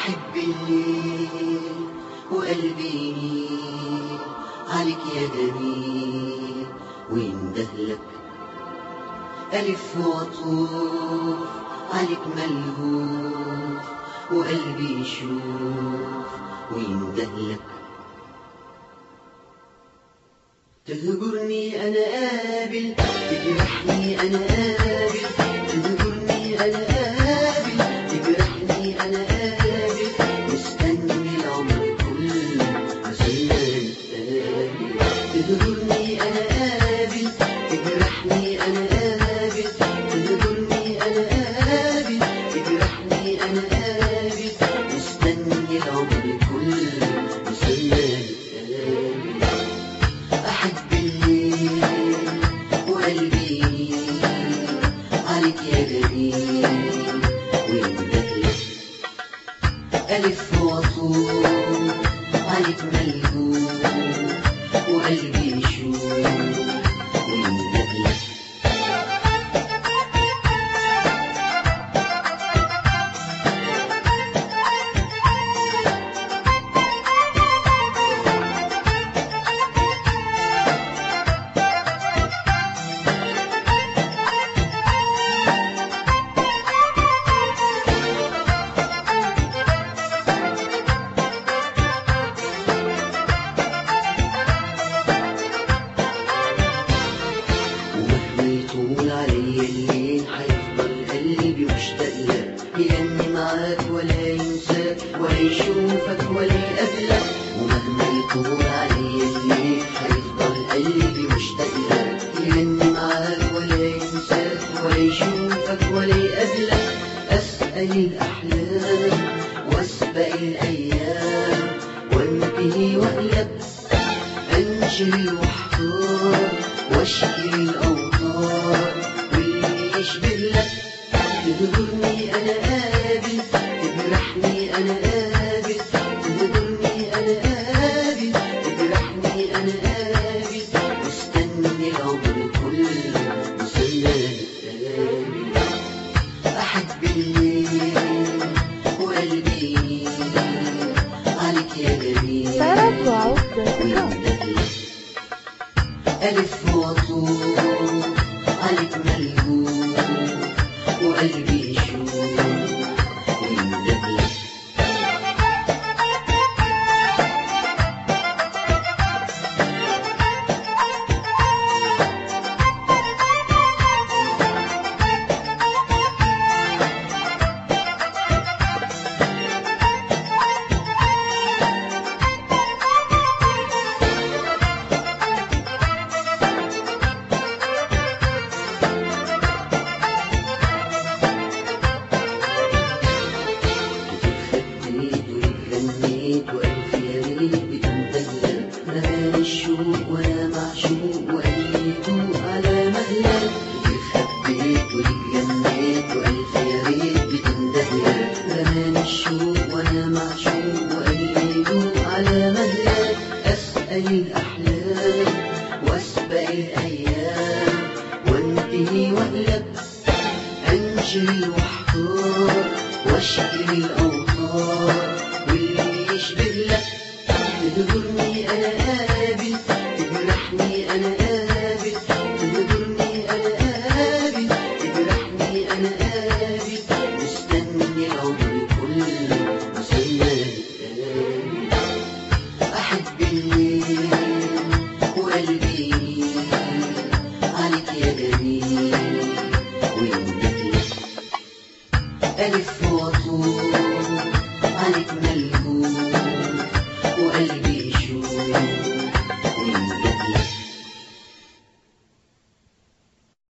أحب الليل وقلبي يميل عليك يا جميل ويندهلك ألف وأطوف عليك ملهوف وقلبي يشوف ويندهلك تهجرني أنا قابل تجرحني أنا قابل تهجرني أنا قابل تجرحني أنا قابل مستني العمر كله عشان نتقابل تهجرني أنا قابل تجرحني أنا قابل تهجرني أنا قابل تجرحني أنا قابل مستني العمر كله عشان نتقابل أحب الليل وقلبي يميل عليك يا جميل ويندهلك ألف وطول عليك ملهوف وقلبي يشوف ويندهلك ومهما يطول عليا الليل هيفضل قلبي مشتاق لك يغني معاك ولا ينساك ولا يشوفك ولا يقابلك ومهما يطول عليا الليل هيفضل قلبي مشتاق لك يغني معاك ولا ينساك ولا يشوفك ولا يقابلك أسأل الأحلام وأسبق الأيام وانتهي وأقلب أنشري واحتار واشكي الأوطار واللي يشبه لك تهجرني أنا قابل تجرحني أنا قابل تهجرني أنا قابل تجرحني أنا قابل مستني العمر كله مسلم التقابل أحب الليل وقلبي يميل عليك يا جميل سارة وعود دوت كوم ويندهلك ألف وطول عليك ملهوف وقلبي يشوف ويندهلك خديت واتغنيت وألف يا ريت بتندلل رماني الشوق وأنا معشوق وقليته على مهلك خديت واتغنيت وألف يا ريت بتندلل رماني الشوق وأنا معشوق وقليته على مهلك أسأل الأحلام وأسبق الأيام وانتهي وأقلب أنشري واحتار واشكي الأوطار واللي يشبه لك تهجرني أنا قابل تجرحني أنا قابل تهجرني أنا قابل تجرحني أنا قابل مستني العمر كله مسلم التقابل أحب الليل وقلبي يميل عليك يا جميل ويندهلك ألف